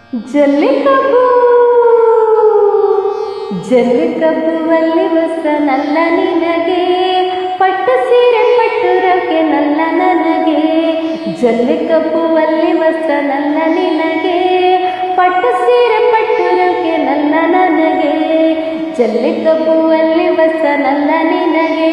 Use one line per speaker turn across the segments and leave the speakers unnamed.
ಜಲ್ಲಿ ಕಬ್ಬು ಜಲ್ಲಿ ಕಬ್ಬುವಲ್ಲಿ ಹೊಸ ನಲ್ಲ ನಿನಗೆ ಪಟ್ಟು ಸೀರೆ ಪಟ್ಟುರಕ್ಕೆ ನಲ್ಲ ನನಗೆ ಜಲ್ಲಿ ಕಬ್ಬುವಲ್ಲಿ ಹೊಸ ನಲ್ಲ ನಿನಗೆ ಪಟ್ಟು ಸೀರೆ ಪಟ್ಟುರಕ್ಕೆ ನಲ್ಲ ನನಗೆ ಜಲ್ಲಿ ಕಬ್ಬುವಲ್ಲಿ ಹೊಸ ನಲ್ಲ ನಿನಗೆ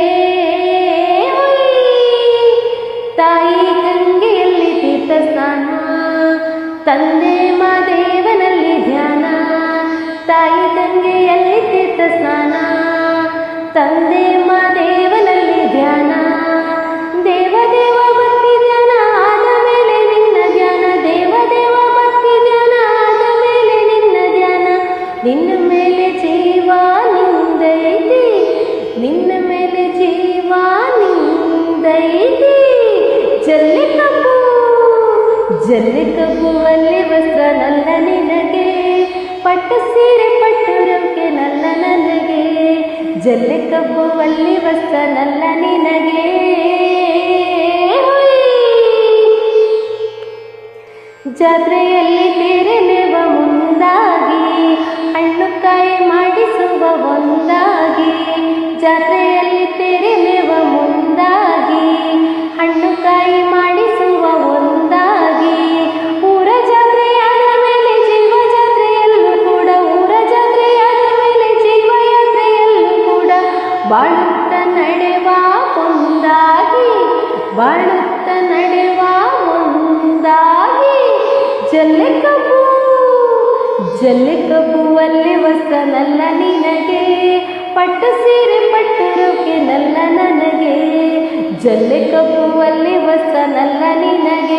ತಾಯಿ ಗಂಗೆಯಲ್ಲಿ ತೀರ್ಥ ಸ್ನಾನ ತಂದೆ ಮಾದೇವನಲ್ಲಿ ಧ್ಯಾನ ತಾಯಿ ಗಂಗೆಯಲ್ಲಿ ತೀರ್ಥ ಸ್ನಾನ ತಂದೆ ಮಾದೇವನಲ್ಲಿ ಧ್ಯಾನ ದೇವ ದೇವ ಭಕ್ತಿ ಧ್ಯಾನ ಆದ ಮೇಲೆ ನಿನ್ನ ಧ್ಯಾನ ದೇವ ದೇವ ಭಕ್ತಿ ಧ್ಯಾನ ಆದ ಮೇಲೆ ನಿನ್ನ ಧ್ಯಾನ ನಿನ್ನ ಮೇಲೆ ಜೀವ ನಿಂದೈತಿ ನಿನ್ನ ಮೇಲೆ ಜೀವ ನಿಂದೈತಿ ಜಲ್ಲಿ ಕಬ್ಬು ಜಲ್ಲಿ ಕಬ್ಬುವಲ್ಲಿ ವಸ್ತ್ರ ನಲ್ಲ ನಿನಗೆ ಪಟ್ಟು ಸೀರೆ ಪಟ್ಟುರಕ್ಕೆ ನಲ್ಲ ನನಗೆ ಜಲ್ಲಿ ಕಬ್ಬುವಲ್ಲಿ ವಸ್ತ್ರ ನಲ್ಲ ನಿನಗೆ ಜಾತ್ರೆಯಲ್ಲಿ ತೇರೆ ನೆವ ಮುಂದಾಗಿ ಹಣ್ಣು ಕಾಯಿ ಮಾಡಿಸುವ ಒಂದಾಗಿ ಜಾತ್ರೆಯಲ್ಲಿ ತೇರೆ ನೆವ ಮುಂದಾಗಿ ಹಣ್ಣು ಕಾಯಿ ಮಾಡಿಸುವ ಒಂದಾಗಿ ಊರ ಜಾತ್ರೆಯಾದ ಮೇಲೆ ಜೀವ ಜಾತ್ರೆಯಲ್ಲೂ ಕೂಡ ಊರ ಜಾತ್ರೆಯಾದ ಮೇಲೆ ಜೀವ ಯಾತ್ರೆಯಲ್ಲೂ ಕೂಡ ಬಾಳುತ್ತ ನಡೆವ ಒಂದಾಗಿ ಬಾಳುತ್ತ ನಡೆವ ಒಂದಾಗಿ ಜಲ್ಲೆ ಕಬ್ಬು ಜಲ್ಲೆ ಕಬ್ಬುವಲ್ಲಿ ಹೊಸ ನಲ್ಲ ನಿನಗೆ ಪಟ್ಟು ಸೀರೆ ಪಟ್ಟುರೋಕೆ ನಲ್ಲ ನನಗೆ ಜಲ್ಲೆ ಕಬ್ಬುವಲ್ಲಿ ಹೊಸ ನಲ್ಲ ನಿನಗೆ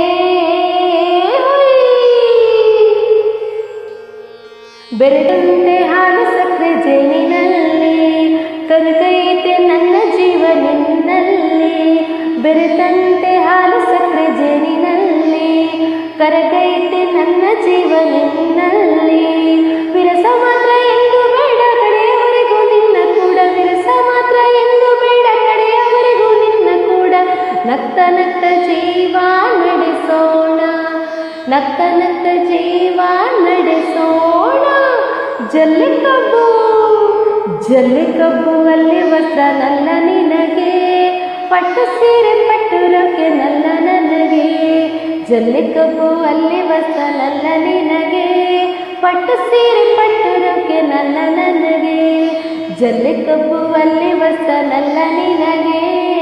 ಬೆರೆತಂತೆ ಹಾಲು ಸಕ್ಕರೆ ಜೇನಿನಲ್ಲಿ ಕರಗೈತೆ ನನ್ನ ಜೀವ ನಿನ್ನಲ್ಲಿ ಬೆರೆತಂತೆ ಹಾಲು ಸಕ್ಕರೆ ಜೇನಿನಲ್ಲಿ ಕರಗೈತೆ ನನ್ನ ಜೀವ ನಿನ್ನಲ್ಲಿ ವಿರಸ ಮಾತ್ರ ಎಂದು ಬೇಡ ಕಡೆಯವರೆಗೂ ನಿನ್ನ ಕೂಡ ವಿರಸ ಮಾತ್ರ ಎಂದು ಬೇಡ ಕಡೆಯವರೆಗೂ ನಿನ್ನ ಕೂಡ ನಕ್ತ ನಕ್ತ ಜೀವ ನಡೆಸೋಣ ನಕ್ತ ನಕ್ತ ಜೀವ ನಡೆಸೋಣ ಜಲ್ಲಿ ಕಬ್ಬು ಜಲ್ಲಿ ಕಬ್ಬು ಅಲ್ಲಿ ವಸ್ತ್ರ ನಲ್ಲ ನಿನಗೆ ಪಟ್ಟು ಸೀರೆ ಪಟ್ಟುರಕ್ಕೆ ನಲ್ಲ ನನಗೆ ಜಲ್ಲಿ ಕಬ್ಬು ಅಲ್ಲಿ ವಸ್ತ್ರ ನಲ್ಲ ನಿನಗೆ ಪಟ್ಟು ಸೀರೆ ಪಟ್ಟುರಕ್ಕೆ ನಲ್ಲ ನನಗೆ ಜಲ್ಲಿ ಕಬ್ಬು ಅಲ್ಲಿ ವಸ್ತ್ರ ನಲ್ಲ ನಿನಗೆ